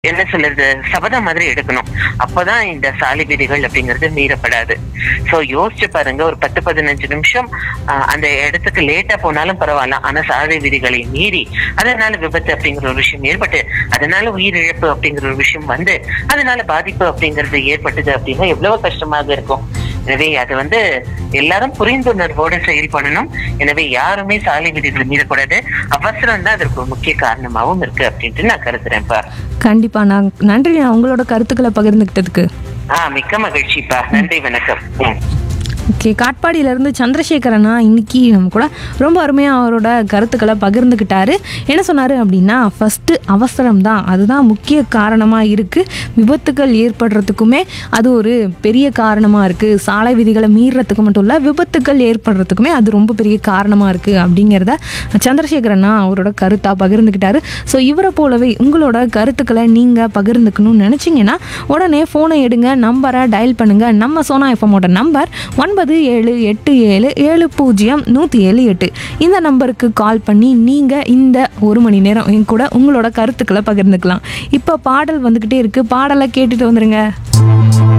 என்ன சொல்றது சபதம் மாதிரி எடுக்கணும் அப்பதான் இந்த சாலை விதிகள் அப்படிங்கிறது மீறப்படாது சோ யோசிச்சு பாருங்க ஒரு பத்து பதினஞ்சு நிமிஷம் ஆஹ், அந்த இடத்துக்கு லேட்டா போனாலும் பரவாயில்ல ஆனா சாலை விதிகளை மீறி அதனால விபத்து அப்படிங்கிற ஒரு விஷயம் ஏற்பட்டு அதனால உயிரிழப்பு அப்படிங்கிற ஒரு விஷயம் வந்து அதனால பாதிப்பு அப்படிங்கிறது ஏற்பட்டது அப்படின்னா எவ்வளவு கஷ்டமாக இருக்கும் எனவே அது வந்து எல்லாரும் புரிந்துணர்வோடு செயல்படணும் எனவே யாருமே சாலை விதிகளை மீறக்கூடாது அவசரம் தான் அதற்கு ஒரு முக்கிய காரணமாகவும் இருக்கு அப்படின்ட்டு நான் கருதுறேன்ப்பா கண்டிப்பா நான் நன்றி நான் உங்களோட கருத்துக்களை பகிர்ந்துக்கிட்டதுக்கு ஆஹ் மிக்க மகிழ்ச்சிப்பா நன்றி வணக்கம் ம். ஓகே காட்பாடியிலேருந்து சந்திரசேகரனா இன்னைக்கு நம்ம கூட ரொம்ப அருமையாக அவரோட கருத்துக்களை பகிர்ந்துக்கிட்டாரு என்ன சொன்னார் அப்படின்னா ஃபஸ்ட்டு அவசரம் தான் அதுதான் முக்கிய காரணமாக இருக்குது விபத்துகள் ஏற்படுறதுக்குமே அது ஒரு பெரிய காரணமாக இருக்குது சாலை விதிகளை மீறத்துக்கு மட்டும் இல்லை விபத்துகள் ஏற்படுறதுக்குமே அது ரொம்ப பெரிய காரணமாக இருக்குது அப்படிங்கிறத சந்திரசேகரனா அவரோட கருத்தாக பகிர்ந்துக்கிட்டாரு ஸோ இவரை போலவே உங்களோட கருத்துக்களை நீங்கள் பகிர்ந்துக்கணும்னு நினச்சிங்கன்னா உடனே ஃபோனை எடுங்க நம்பரை டயல் பண்ணுங்கள் நம்ம சோனா எஃப்எம்மோட நம்பர் ஒன்பது ஏழு எட்டு ஏழு ஏழு பூஜ்ஜியம் நூற்றி ஏழு எட்டு இந்த நம்பருக்கு கால் பண்ணி நீங்கள் இந்த ஒரு மணி நேரம் என் கூட உங்களோட கருத்துக்களை பகிர்ந்துக்கலாம் இப்போ பாடல் வந்துக்கிட்டே இருக்குது பாடலை கேட்டுட்டு வந்துருங்க